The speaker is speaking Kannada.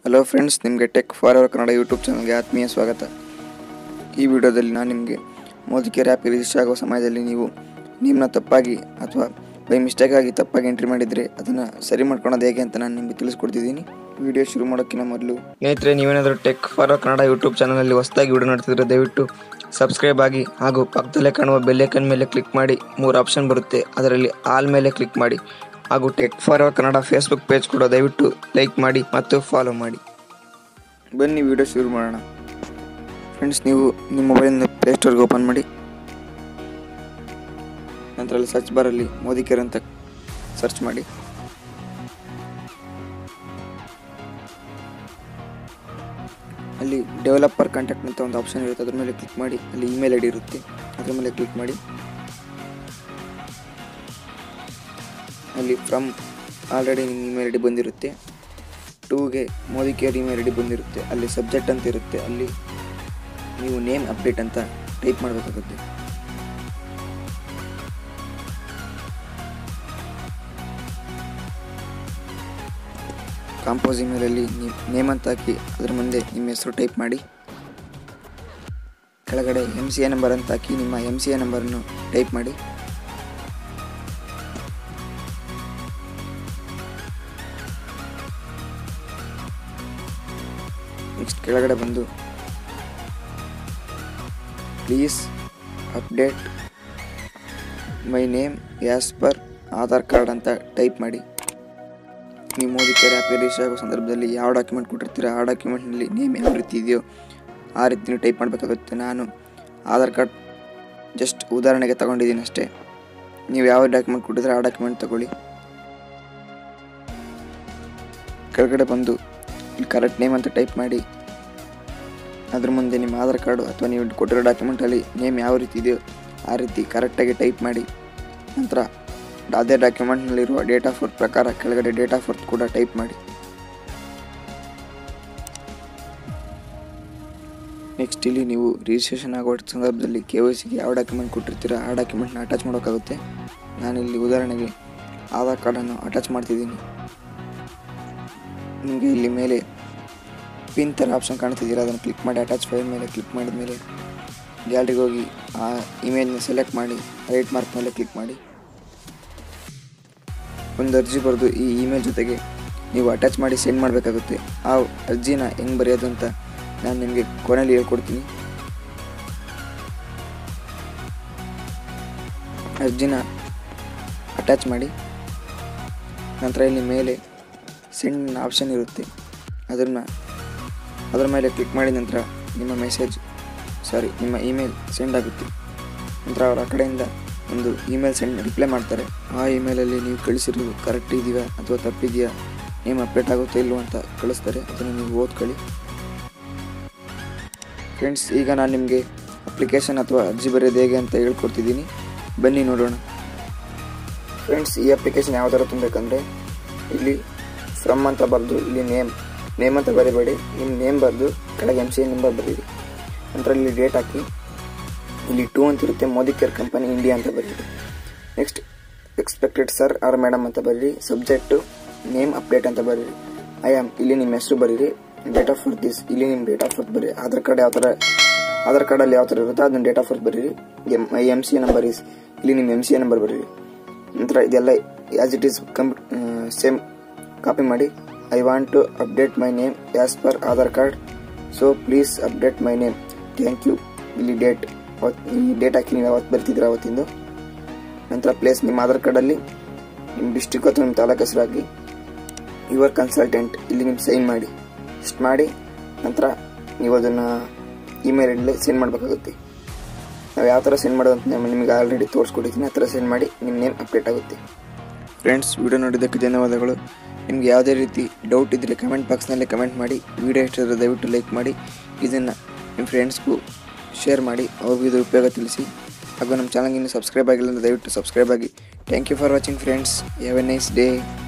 ಹಲೋ ಫ್ರೆಂಡ್ಸ್ ನಿಮಗೆ tech for our Kannada YouTube ಚಾನಲ್ಗೆ ಆತ್ಮೀಯ ಸ್ವಾಗತ ಈ ವಿಡಿಯೋದಲ್ಲಿ ನಾನು ನಿಮಗೆ ಮೋದಿಕೇರ್ ಆ್ಯಪ್ ರಿಜಿಸ್ಟರ್ ಆಗೋ ಸಮಯದಲ್ಲಿ ನೀವು ನಿಮ್ಮನ್ನ ತಪ್ಪಾಗಿ ಅಥವಾ ಬೈ ಮಿಸ್ಟೇಕಾಗಿ ತಪ್ಪಾಗಿ ಎಂಟ್ರಿ ಮಾಡಿದರೆ ಅದನ್ನು ಸರಿ ಮಾಡ್ಕೊಳೋದು ಹೇಗೆ ಅಂತ ನಾನು ನಿಮಗೆ ತಿಳಿಸ್ಕೊಡ್ತಿದ್ದೀನಿ ವಿಡಿಯೋ ಶುರು ಮಾಡೋಕ್ಕಿಂತ ಮೊದಲು ಸ್ನೇಹಿತರೆ ನೀವೇನಾದರೂ tech for our Kannada YouTube ಚಾನಲಲ್ಲಿ ಹೊಸದಾಗಿ ವಿಡಿಯೋ ನೋಡ್ತಿದ್ರೆ ದಯವಿಟ್ಟು ಸಬ್ಸ್ಕ್ರೈಬ್ ಆಗಿ ಹಾಗೂ ಪಕ್ಕದಲ್ಲೇ ಕಾಣುವ ಬೆಲ್ಲೈಕನ್ ಮೇಲೆ ಕ್ಲಿಕ್ ಮಾಡಿ ಮೂರು ಆಪ್ಷನ್ ಬರುತ್ತೆ ಅದರಲ್ಲಿ ಆಲ್ ಮೇಲೆ ಕ್ಲಿಕ್ ಮಾಡಿ ಹಾಗೂ tech for our Kannada Facebook page ಕೂಡ ದಯವಿಟ್ಟು ಲೈಕ್ ಮಾಡಿ ಮತ್ತು ಫಾಲೋ ಮಾಡಿ ಬನ್ನಿ ವಿಡಿಯೋ ಶುರು ಮಾಡೋಣ ಫ್ರೆಂಡ್ಸ್ ನೀವು ನಿಮ್ಮ ಮೊಬೈಲಿಂದ ಪ್ಲೇಸ್ಟೋರ್ಗೆ ಓಪನ್ ಮಾಡಿ ನಂತರ ಅಲ್ಲಿ ಸರ್ಚ್ ಬಾರಲ್ಲಿ ಮೋದಿಕೇರ್ ಅಂತ ಸರ್ಚ್ ಮಾಡಿ ಅಲ್ಲಿ ಡೆವಲಪರ್ ಕಾಂಟ್ಯಾಕ್ಟ್ ಅಂತ ಒಂದು ಆಪ್ಷನ್ ಇರುತ್ತೆ ಅದ್ರ ಮೇಲೆ ಕ್ಲಿಕ್ ಮಾಡಿ ಅಲ್ಲಿ ಇಮೇಲ್ ಐ ಡಿ ಇರುತ್ತೆ ಅದ್ರ ಮೇಲೆ ಕ್ಲಿಕ್ ಮಾಡಿ ಅಲ್ಲಿ ಫ್ರಮ್ ಆಲ್ರೆಡಿ ನಿಮ್ಮ ಇಮೇಲ್ ಐ ಡಿ ಬಂದಿರುತ್ತೆ ಟೂಗೆ Modicare email I D ಬಂದಿರುತ್ತೆ ಅಲ್ಲಿ ಸಬ್ಜೆಕ್ಟ್ ಅಂತ ಇರುತ್ತೆ ಅಲ್ಲಿ ನೀವು ನೇಮ್ ಅಪ್ಡೇಟ್ ಅಂತ ಟೈಪ್ ಮಾಡಬೇಕಾಗುತ್ತೆ ಕಾಂಪೋಸ್ ಇಮೇಲಲ್ಲಿ ನೀವು ನೇಮ್ ಅಂತ ಹಾಕಿ ಅದ್ರ ಮುಂದೆ ನಿಮ್ಮ ಹೆಸರು ಟೈಪ್ ಮಾಡಿ ಕೆಳಗಡೆ ಎಮ್ ಸಿ ಎ ನಂಬರ್ ಅಂತ ಹಾಕಿ ನಿಮ್ಮ ಎಮ್ ಸಿ ಎ ನಂಬರನ್ನು ಟೈಪ್ ಮಾಡಿ ನೆಕ್ಸ್ಟ್ ಕೆಳಗಡೆ ಬಂದು please update my name as per Aadhaar card ಅಂತ ಟೈಪ್ ಮಾಡಿ ನೀವು ಮೋದಿ ಕೇರ್ ಆ್ಯಪ್ ರಿಜಿಸ್ಟರ್ ಆಗೋ ಸಂದರ್ಭದಲ್ಲಿ ಯಾವ ಡಾಕ್ಯುಮೆಂಟ್ ಕೊಟ್ಟಿರ್ತೀರ ಆ ಡಾಕ್ಯುಮೆಂಟ್ನಲ್ಲಿ ನೇಮ್ ಯಾವ ರೀತಿ ಇದೆಯೋ ಆ ರೀತಿ ನೀವು ಟೈಪ್ ಮಾಡಬೇಕಾಗುತ್ತೆ ನಾನು ಆಧಾರ್ ಕಾರ್ಡ್ ಜಸ್ಟ್ ಉದಾಹರಣೆಗೆ ತಗೊಂಡಿದ್ದೀನಿ ಅಷ್ಟೇ ನೀವು ಯಾವ ಡಾಕ್ಯುಮೆಂಟ್ ಕೊಟ್ಟಿದ್ರೆ ಆ ಡಾಕ್ಯುಮೆಂಟ್ ತಗೊಳ್ಳಿ ಕೆಳಗಡೆ ಬಂದು ಇಲ್ಲಿ ಕರೆಕ್ಟ್ ನೇಮ್ ಅಂತ ಟೈಪ್ ಮಾಡಿ ಅದ್ರ ಮುಂದೆ ನಿಮ್ಮ ಆಧಾರ್ ಕಾರ್ಡು ಅಥವಾ ನೀವು ಕೊಟ್ಟಿರೋ ಡಾಕ್ಯುಮೆಂಟಲ್ಲಿ ನೇಮ್ ಯಾವ ರೀತಿ ಇದೆಯೋ ಆ ರೀತಿ ಕರೆಕ್ಟಾಗಿ ಟೈಪ್ ಮಾಡಿ ನಂತರ ಅದೇ ಡಾಕ್ಯುಮೆಂಟ್ನಲ್ಲಿರುವ ಡೇಟ್ ಆಫ್ ಬರ್ತ್ ಪ್ರಕಾರ ಕೆಳಗಡೆ ಡೇಟ್ ಆಫ್ ಬರ್ತ್ ಕೂಡ ಟೈಪ್ ಮಾಡಿ ನೆಕ್ಸ್ಟ್ ಇಲ್ಲಿ ನೀವು ರಿಜಿಸ್ಟ್ರೇಷನ್ ಆಗೋ ಸಂದರ್ಭದಲ್ಲಿ ಕೆ ವೈ ಸಿಗೆ ಯಾವ ಡಾಕ್ಯುಮೆಂಟ್ ಕೊಟ್ಟಿರ್ತೀರ ಆ ಡಾಕ್ಯುಮೆಂಟ್ನ ಅಟ್ಯಾಚ್ ಮಾಡೋಕ್ಕಾಗುತ್ತೆ ನಾನಿಲ್ಲಿ ಉದಾಹರಣೆಗೆ ಆಧಾರ್ ಕಾರ್ಡನ್ನು ಅಟ್ಯಾಚ್ ಮಾಡ್ತಿದ್ದೀನಿ ನಿಮಗೆ ಇಲ್ಲಿ ಮೇಲೆ ಪಿನ್ ಥರ ಆಪ್ಷನ್ ಕಾಣ್ತಿದ್ದೀರಾ ಅದನ್ನು ಕ್ಲಿಕ್ ಮಾಡಿ ಅಟ್ಯಾಚ್ ಫೈಲ್ ಮೇಲೆ ಕ್ಲಿಕ್ ಮಾಡಿದ ಮೇಲೆ ಗ್ಯಾಲರಿಗೆ ಹೋಗಿ ಆ ಇಮೇಜ್ನ ಸೆಲೆಕ್ಟ್ ಮಾಡಿ ರೈಟ್ ಮಾರ್ಕ್ ಮೇಲೆ ಕ್ಲಿಕ್ ಮಾಡಿ ಒಂದು ಅರ್ಜಿ ಬರೆದು ಈ ಇಮೇಲ್ ಜೊತೆಗೆ ನೀವು ಅಟ್ಯಾಚ್ ಮಾಡಿ ಸೆಂಡ್ ಮಾಡಬೇಕಾಗುತ್ತೆ ಆ ಅರ್ಜಿನ ಹೆಂಗೆ ಬರೆಯೋದು ಅಂತ ನಾನು ನಿಮಗೆ ಕೊನೆಯಲ್ಲಿ ಹೇಳ್ಕೊಡ್ತೀನಿ ಅರ್ಜಿನ ಅಟ್ಯಾಚ್ ಮಾಡಿ ನಂತರ ಇಲ್ಲಿ ಮೇಲೆ ಸೆಂಡ್ ಆಪ್ಷನ್ ಇರುತ್ತೆ ಅದನ್ನು ಅದರ ಮೇಲೆ ಕ್ಲಿಕ್ ಮಾಡಿದ ನಂತರ ನಿಮ್ಮ ಮೆಸೇಜ್ ಸಾರಿ ನಿಮ್ಮ ಇಮೇಲ್ ಸೆಂಡ್ ಆಗುತ್ತೆ ನಂತರ ಅವರ ಕಡೆಯಿಂದ ಒಂದು ಇಮೇಲ್ ಸೆಂಡ್ ರಿಪ್ಲೈ ಮಾಡ್ತಾರೆ ಆ ಇಮೇಲಲ್ಲಿ ನೀವು ಕಳಿಸಿರೋದು ಕರೆಕ್ಟ್ ಇದೆಯಾ ಅಥವಾ ತಪ್ಪಿದೆಯಾ ನೇಮ್ ಅಪ್ಡೇಟ್ ಆಗುತ್ತೋ ಇಲ್ವೋ ಅಂತ ಕಳಿಸ್ತಾರೆ ಅದನ್ನು ನೀವು ಓದ್ಕೊಳ್ಳಿ ಫ್ರೆಂಡ್ಸ್ ಈಗ ನಾನು ನಿಮಗೆ ಅಪ್ಲಿಕೇಶನ್ ಅಥವಾ ಅರ್ಜಿ ಬರೆಯೋದು ಹೇಗೆ ಅಂತ ಹೇಳ್ಕೊಡ್ತಿದ್ದೀನಿ ಬನ್ನಿ ನೋಡೋಣ ಫ್ರೆಂಡ್ಸ್ ಈ ಅಪ್ಲಿಕೇಶನ್ ಯಾವ ಥರ ತುಂಬಬೇಕಂದ್ರೆ ಇಲ್ಲಿ ಫ್ರಮ್ ಅಂತ ಬರೆದು ಇಲ್ಲಿ ನೇಮ್ ನೇಮ್ ಅಂತ ಬರೀಬೇಡಿ ನಿಮ್ಮ ನೇಮ್ ಬರೆದು ಕೆಳಗೆ ಎಮ್ ಸಿ ಎ ನಂಬರ್ ಬರೀರಿ ನಂತರ ಇಲ್ಲಿ ಡೇಟ್ ಹಾಕಿ ಇಲ್ಲಿ ಟೂ ಅಂತ ಇರುತ್ತೆ ಮೋದಿ ಕೇರ್ ಕಂಪನಿ ಇಂಡಿಯಾ ಅಂತ ಬರೀರಿ next expected sir or madam ಅಂತ ಬರೀರಿ ಸಬ್ಜೆಕ್ಟು ನೇಮ್ ಅಪ್ಡೇಟ್ ಅಂತ ಬರೀರಿ ಐ ಆಮ್ ಇಲ್ಲಿ ನಿಮ್ಮ ಹೆಸರು ಬರೀರಿ ಡೇಟ್ ಆಫ್ ಬರ್ತ್ ದಿಸ್ ಇಲ್ಲಿ ನಿಮ್ಮ ಡೇಟ್ ಆಫ್ ಬರ್ತ್ ಬರೀರಿ ಆಧಾರ್ ಕಾರ್ಡ್ ಯಾವ ಥರ ಆಧಾರ್ ಕಾರ್ಡಲ್ಲಿ ಯಾವ ಥರ ಇರುತ್ತೋ ಅದನ್ನ ಡೇಟ್ ಆಫ್ ಬರ್ತ್ ಬರೀರಿ M I M C number is ಇಲ್ಲಿ ನಿಮ್ಮ ಎಮ್ ಸಿ ನಂಬರ್ ಬರೀರಿ ನಂತರ ಇದೆಲ್ಲ as it is come same copy ಮಾಡಿ I want to update my name as per Aadhaar card so please update my name thank you ಇಲ್ಲಿ ಡೇಟ್ ಈ ಡೇಟ್ ಹಾಕಿ ನೀವು ಯಾವತ್ತು ಬರ್ತಿದ್ರೆ ಅವತ್ತಿಂದು ನಂತರ ಪ್ಲೇಸ್ ನಿಮ್ಮ ಆಧಾರ್ ಕಾರ್ಡಲ್ಲಿ ನಿಮ್ಮ ಡಿಸ್ಟಿಕ್ ಅಥವಾ ನಿಮ್ಮ ತಾಲೂಕು ಹೆಸರು ಹಾಕಿ ಯುವರ್ ಕನ್ಸಲ್ಟೆಂಟ್ ಇಲ್ಲಿ ನಿಮ್ಮ ಸೈನ್ ಮಾಡಿ ಇಷ್ಟು ಮಾಡಿ ನಂತರ ನೀವು ಅದನ್ನು ಇಮೇಲ್ ಐಡಿಲಿ ಸೆಂಡ್ ಮಾಡಬೇಕಾಗುತ್ತೆ ನಾವು ಯಾವ ಥರ ಸೆಂಡ್ ಮಾಡೋದು ಅಂತ ನಾನು ನಿಮಗೆ ಆಲ್ರೆಡಿ ತೋರಿಸ್ಕೊಟ್ಟಿದ್ದೀನಿ ಆ ಥರ ಸೆಂಡ್ ಮಾಡಿ ನಿಮ್ಮ ನೇಮ್ ಅಪ್ಡೇಟ್ ಆಗುತ್ತೆ ಫ್ರೆಂಡ್ಸ್ ವಿಡಿಯೋ ನೋಡಿದ್ದಕ್ಕೆ ಧನ್ಯವಾದಗಳು ನಿಮಗೆ ಯಾವುದೇ ರೀತಿ ಡೌಟ್ ಇದ್ದರೆ ಕಮೆಂಟ್ ಬಾಕ್ಸ್ನಲ್ಲಿ ಕಮೆಂಟ್ ಮಾಡಿ ವಿಡಿಯೋ ಇಷ್ಟಾದರೆ ದಯವಿಟ್ಟು ಲೈಕ್ ಮಾಡಿ ಇದನ್ನು ನಿಮ್ಮ ಫ್ರೆಂಡ್ಸ್ಗೂ ಶೇರ್ ಮಾಡಿ ಅವ್ರಿಗೂ ಇದು ಉಪಯೋಗ ತಿಳಿಸಿ ಹಾಗೂ ನಮ್ಮ ಚಾನಲ್ಗೆ ಇನ್ನೂ ಸಬ್ಸ್ಕ್ರೈಬ್ ಆಗಿಲ್ಲ ಅಂದರೆ ದಯವಿಟ್ಟು ಸಬ್ಸ್ಕ್ರೈಬ್ ಆಗಿ thank you for watching friends have a nice day